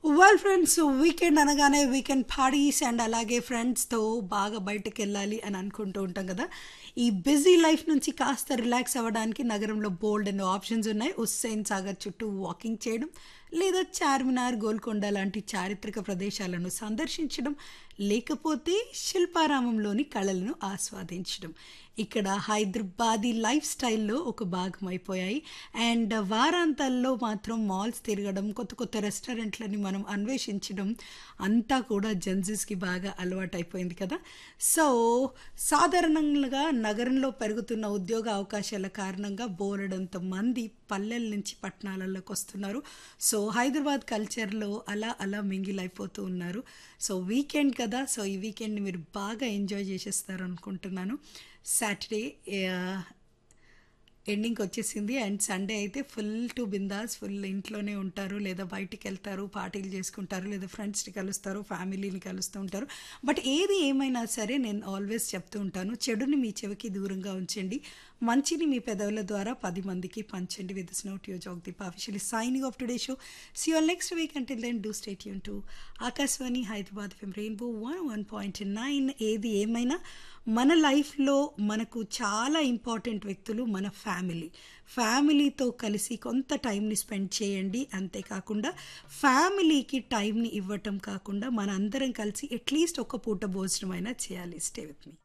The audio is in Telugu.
వెల్ ఫ్రెండ్స్ వీకెండ్ అనగానే వీకెండ్ పార్టీస్ అండ్ అలాగే ఫ్రెండ్స్తో బాగా బయటకు వెళ్ళాలి అని అనుకుంటూ ఉంటాం కదా ఈ బిజీ లైఫ్ నుంచి కాస్త రిలాక్స్ అవ్వడానికి నగరంలో బోల్డ్ అండ్ ఆప్షన్స్ ఉన్నాయి హుస్సేన్ సాగర్ చుట్టూ వాకింగ్ చేయడం లేదా చార్మినార్ గోల్కొండ లాంటి చారిత్రక ప్రదేశాలను సందర్శించడం లేకపోతే శిల్పారామంలోని కళలను ఆస్వాదించడం ఇక్కడ హైదరాబాదీ లైఫ్ స్టైల్లో ఒక భాగం అయిపోయాయి అండ్ వారాంతాల్లో మాత్రం మాల్స్ తిరగడం కొత్త కొత్త రెస్టారెంట్లని మనం అన్వేషించడం అంతా కూడా జెన్జీస్కి బాగా అలవాటు అయిపోయింది కదా సో సాధారణంగా నగరంలో పెరుగుతున్న ఉద్యోగ అవకాశాల కారణంగా బోలెడంత మంది పల్లెల నుంచి పట్టణాలలోకి వస్తున్నారు సో హైదరాబాద్ కల్చర్లో అలా అలా మింగిల్ అయిపోతూ ఉన్నారు సో వీకెండ్ కదా సో ఈ వీకెండ్ని మీరు బాగా ఎంజాయ్ చేసేస్తారు అనుకుంటున్నాను సాటర్డే ఎండింగ్కి వచ్చేసింది అండ్ సండే అయితే ఫుల్ టు బిందాస్ ఫుల్ ఇంట్లోనే ఉంటారు లేదా బయటికి వెళ్తారు పార్టీలు చేసుకుంటారు లేదా ఫ్రెండ్స్ని కలుస్తారు ఫ్యామిలీని కలుస్తూ ఉంటారు బట్ ఏది ఏమైనా సరే నేను ఆల్వేస్ చెప్తూ ఉంటాను చెడుని మీ చెవికి దూరంగా ఉంచండి మంచిని మీ పెదవుల ద్వారా పది మందికి పంచండి విత్ స్నోట్ you Jagdeep officially signing off today show see all next week until then do stay యూన్ to Akashvani Hyderabad FM Rainbow one one point nine ఏది ఏమైనా మన లైఫ్లో మనకు చాలా ఇంపార్టెంట్ వ్యక్తులు మన ఫ్యామిలీ ఫ్యామిలీతో కలిసి కొంత టైంని స్పెండ్ చేయండి అంతేకాకుండా ఫ్యామిలీకి టైంని ఇవ్వటం కాకుండా మన అందరం కలిసి అట్లీస్ట్ ఒక పూట భోజనం అయినా చేయాలి స్టే విత్ మీ